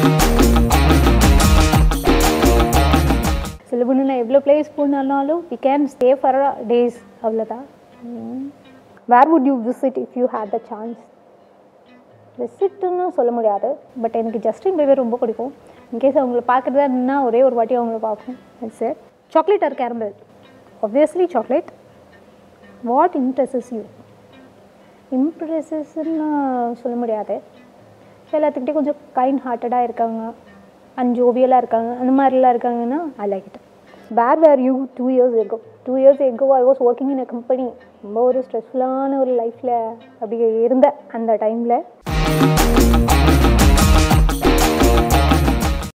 சிலபுன்னு நான் எவ்வளோ பிளேஸ் போனாலும் we can stay for days அவ்வளோதான் where would you visit if you had the chance விசிட்டுன்னு சொல்ல முடியாது பட் எனக்கு ஜஸ்டின் பீவர் ரொம்ப பிடிக்கும் இன்கேஸ் அவங்கள பார்க்குறதா இருந்தா ஒரே ஒரு வாட்டி அவங்கள பார்ப்போம் it's chocolate or caramel obviously chocolate what impresses you இம்ப்ரெஸஸ்ன்னு சொல்ல முடியாது எல்லாத்துக்கிட்டே கொஞ்சம் கைண்ட் ஹார்ட்டடாக இருக்காங்க அண்ட் ஜோவியலாக இருக்காங்க அந்த மாதிரிலாம் இருக்காங்கன்னா I like it where where you two years ago two years ago I was working in a company ரொம்ப ஒரு ஸ்ட்ரெஸ்ஃபுல்லான ஒரு லைஃப்பில் அப்படி இருந்த அந்த டைமில்